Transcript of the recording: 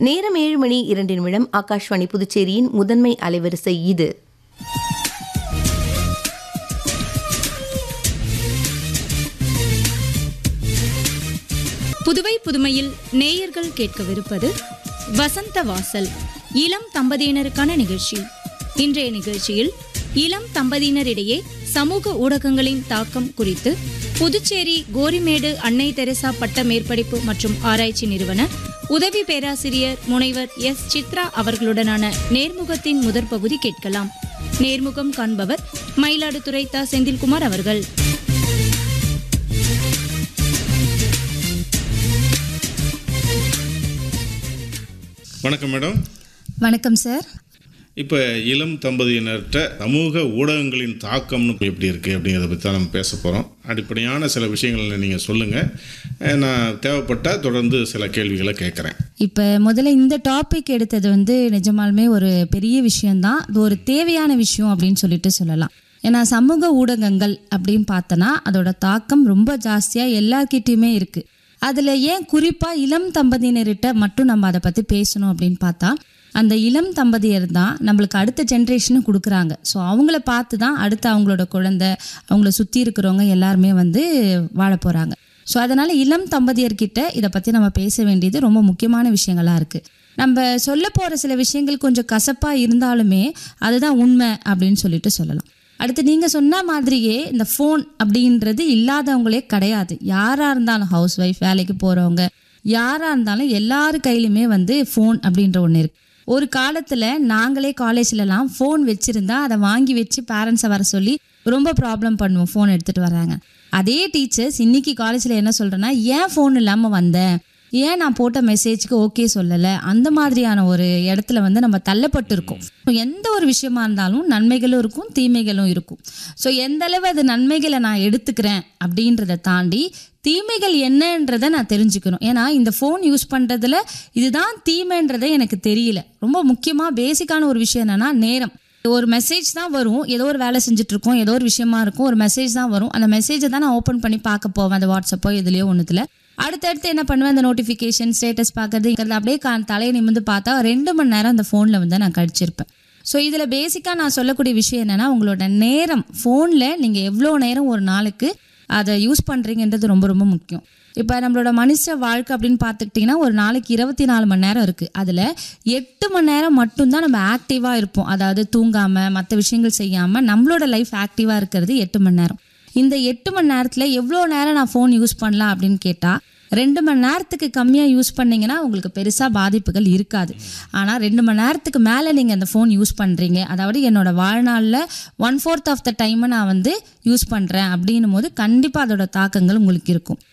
நேரம் ஏழு மணி இரண்டு நிமிடம் ஆகாஷ்வாணி புதுச்சேரியின் முதன்மை அலைவரிசை இது புதுவை புதுமையில் நேயர்கள் கேட்கவிருப்பது வசந்த வாசல் இளம் தம்பதியினருக்கான நிகழ்ச்சி இன்றைய நிகழ்ச்சியில் இளம் தம்பதியினரிடையே சமூக ஊடகங்களின் தாக்கம் குறித்து புதுச்சேரி கோரிமேடு அன்னை தெரசா பட்ட மேற்படிப்பு மற்றும் ஆராய்ச்சி நிறுவன உதவி பேராசிரியர் முனைவர் எஸ் சித்ரா அவர்களுடனான நேர்முகத்தின் முதற் பகுதி கேட்கலாம் நேர்முகம் காண்பவர் மயிலாடுதுறை தா செந்தில்குமார் அவர்கள் வணக்கம் மேடம் வணக்கம் சார் இப்போ இளம் தம்பதியினர்கிட்ட சமூக ஊடகங்களின் தாக்கம்னு எப்படி இருக்குது அப்படிங்கிறத பற்றி தான் நம்ம பேச போகிறோம் அடிப்படையான சில விஷயங்களை நீங்கள் சொல்லுங்கள் நான் தேவைப்பட்டால் தொடர்ந்து சில கேள்விகளை கேட்குறேன் இப்போ முதல்ல இந்த டாபிக் எடுத்தது வந்து நிஜமாலுமே ஒரு பெரிய விஷயம்தான் இது ஒரு தேவையான விஷயம் அப்படின்னு சொல்லிட்டு சொல்லலாம் ஏன்னா சமூக ஊடகங்கள் அப்படின்னு பார்த்தோன்னா அதோட தாக்கம் ரொம்ப ஜாஸ்தியாக எல்லார்கிட்டயுமே இருக்குது அதில் ஏன் குறிப்பாக இளம் தம்பதியினர்கிட்ட மட்டும் நம்ம அதை பற்றி பேசணும் அப்படின்னு பார்த்தா அந்த இளம் தம்பதியர் தான் நம்மளுக்கு அடுத்த ஜென்ரேஷனு கொடுக்குறாங்க ஸோ அவங்கள பார்த்து தான் அடுத்து அவங்களோட குழந்தை அவங்கள சுற்றி இருக்கிறவங்க எல்லாருமே வந்து வாழ போகிறாங்க ஸோ அதனால் இளம் தம்பதியர்கிட்ட இதை பற்றி நம்ம பேச வேண்டியது ரொம்ப முக்கியமான விஷயங்களாக இருக்குது நம்ம சொல்ல போகிற சில விஷயங்கள் கொஞ்சம் கசப்பாக இருந்தாலுமே அதுதான் உண்மை அப்படின்னு சொல்லிட்டு சொல்லலாம் அடுத்து நீங்கள் சொன்ன மாதிரியே இந்த ஃபோன் அப்படின்றது இல்லாதவங்களே கிடையாது யாராக இருந்தாலும் ஹவுஸ் ஒய்ஃப் வேலைக்கு போகிறவங்க யாராக இருந்தாலும் எல்லார் கையிலுமே வந்து ஃபோன் அப்படின்ற ஒன்று இருக்குது ஒரு காலத்தில் நாங்களே காலேஜ்லலாம் ஃபோன் வச்சுருந்தா அதை வாங்கி வச்சு பேரண்ட்ஸை வர சொல்லி ரொம்ப ப்ராப்ளம் பண்ணுவோம் ஃபோன் எடுத்துகிட்டு வராங்க அதே டீச்சர்ஸ் இன்னைக்கு காலேஜில் என்ன சொல்கிறேன்னா ஏன் ஃபோன் இல்லாமல் வந்தேன் ஏன் நான் போட்ட மெசேஜ்க்கு ஓகே சொல்லலை அந்த மாதிரியான ஒரு இடத்துல வந்து நம்ம தள்ளப்பட்டிருக்கோம் எந்த ஒரு விஷயமா இருந்தாலும் நன்மைகளும் இருக்கும் தீமைகளும் இருக்கும் ஸோ எந்த அளவு அது நன்மைகளை நான் எடுத்துக்கிறேன் அப்படின்றத தாண்டி தீமைகள் என்னன்றதை நான் தெரிஞ்சுக்கணும் ஏன்னா இந்த ஃபோன் யூஸ் பண்ணுறதுல இதுதான் தீமைன்றதே எனக்கு தெரியல ரொம்ப முக்கியமாக பேசிக்கான ஒரு விஷயம் என்னன்னா நேரம் ஒரு மெசேஜ் தான் வரும் ஏதோ ஒரு வேலை செஞ்சுட்டு இருக்கோம் ஏதோ ஒரு விஷயமா இருக்கும் ஒரு மெசேஜ் தான் வரும் அந்த மெசேஜை தான் நான் ஓப்பன் பண்ணி பார்க்க போவேன் அந்த வாட்ஸ்அப்போ இதுலையோ ஒன்றுத்துல அடுத்தடுத்து என்ன பண்ணுவேன் அந்த நோட்டிஃபிகேஷன் ஸ்டேட்டஸ் பார்க்கறது இங்கிறது அப்படியே கா தலையை நிமிந்து பார்த்தா ரெண்டு மணி நேரம் அந்த ஃபோனில் வந்து நான் கழிச்சிருப்பேன் ஸோ இதில் பேசிக்காக நான் சொல்லக்கூடிய விஷயம் என்னென்னா உங்களோட நேரம் ஃபோனில் நீங்கள் எவ்வளோ நேரம் ஒரு நாளுக்கு அதை யூஸ் பண்ணுறீங்கன்றது ரொம்ப ரொம்ப முக்கியம் இப்போ நம்மளோட மனுஷ வாழ்க்கை அப்படின்னு பார்த்துக்கிட்டிங்கன்னா ஒரு நாளைக்கு இருபத்தி நாலு மணி நேரம் இருக்குது அதில் எட்டு மணி நேரம் மட்டும்தான் நம்ம ஆக்டிவாக இருப்போம் அதாவது தூங்காமல் மற்ற விஷயங்கள் செய்யாமல் நம்மளோட லைஃப் ஆக்டிவாக இருக்கிறது எட்டு மணி நேரம் இந்த எட்டு மணி நேரத்தில் எவ்வளோ நேரம் நான் ஃபோன் யூஸ் பண்ணலாம் அப்படின்னு கேட்டால் ரெண்டு மணி நேரத்துக்கு கம்மியாக யூஸ் பண்ணீங்கன்னா உங்களுக்கு பெருசாக பாதிப்புகள் இருக்காது ஆனால் ரெண்டு மணி நேரத்துக்கு மேலே நீங்கள் அந்த ஃபோன் யூஸ் பண்ணுறீங்க அதாவது என்னோட வாழ்நாளில் ஒன் ஃபோர்த் ஆஃப் த டைமை நான் வந்து யூஸ் பண்ணுறேன் அப்படின்னும் போது கண்டிப்பாக அதோட தாக்கங்கள் உங்களுக்கு இருக்கும்